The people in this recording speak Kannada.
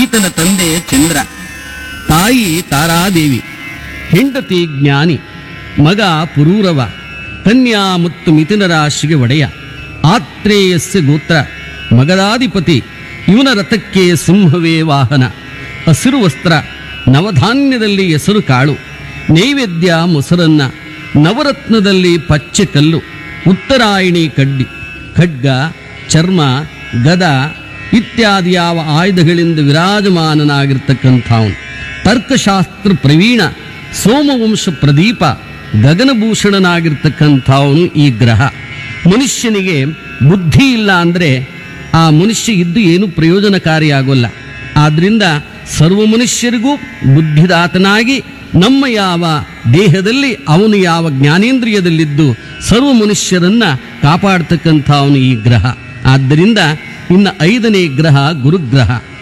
ಈತನ ತಂದೆ ಚಂದ್ರ ತಾಯಿ ತಾರಾದೇವಿ ಹೆಂಡತಿ ಜ್ಞಾನಿ ಮಗ ಪುರೂರವ ಕನ್ಯಾ ಮತ್ತು ಮಿಥುನ ರಾಶಿಗೆ ಒಡೆಯ ಆತ್ರೇಯಸ್ಯ ಗೋತ್ರ ಮಗದಾಧಿಪತಿ ಇವನ ರಥಕ್ಕೆ ಸಿಂಹವೇ ವಾಹನ ಹಸಿರು ವಸ್ತ್ರ ನವಧಾನ್ಯದಲ್ಲಿ ಹೆಸರು ಕಾಳು ನೈವೇದ್ಯ ಮೊಸರನ್ನ ನವರತ್ನದಲ್ಲಿ ಪಚ್ಚೆ ಕಲ್ಲು ಉತ್ತರಾಯಣಿ ಕಡ್ಡಿ ಖಡ್ಗ ಚರ್ಮ ಗದ ಇತ್ಯಾದಿ ಯಾವ ಆಯುಧಗಳಿಂದ ವಿರಾಜಮಾನನಾಗಿರ್ತಕ್ಕಂಥವನು ತರ್ಕಶಾಸ್ತ್ರ ಪ್ರವೀಣ ಸೋಮವಂಶ ಪ್ರದೀಪ ಗಗನಭೂಷಣನಾಗಿರ್ತಕ್ಕಂಥವನು ಈ ಗ್ರಹ ಮನುಷ್ಯನಿಗೆ ಬುದ್ಧಿ ಇಲ್ಲ ಅಂದರೆ ಆ ಮನುಷ್ಯ ಇದ್ದು ಏನು ಪ್ರಯೋಜನಕಾರಿಯಾಗೋಲ್ಲ ಆದ್ರಿಂದ ಸರ್ವ ಮನುಷ್ಯರಿಗೂ ಬುದ್ಧಿದಾತನಾಗಿ ನಮ್ಮ ಯಾವ ದೇಹದಲ್ಲಿ ಅವನು ಯಾವ ಜ್ಞಾನೇಂದ್ರಿಯದಲ್ಲಿದ್ದು ಸರ್ವ ಮನುಷ್ಯರನ್ನ ಕಾಪಾಡ್ತಕ್ಕಂಥವನು ಈ ಗ್ರಹ ಆದ್ದರಿಂದ ಇನ್ನು ಐದನೇ ಗ್ರಹ ಗುರುಗ್ರಹ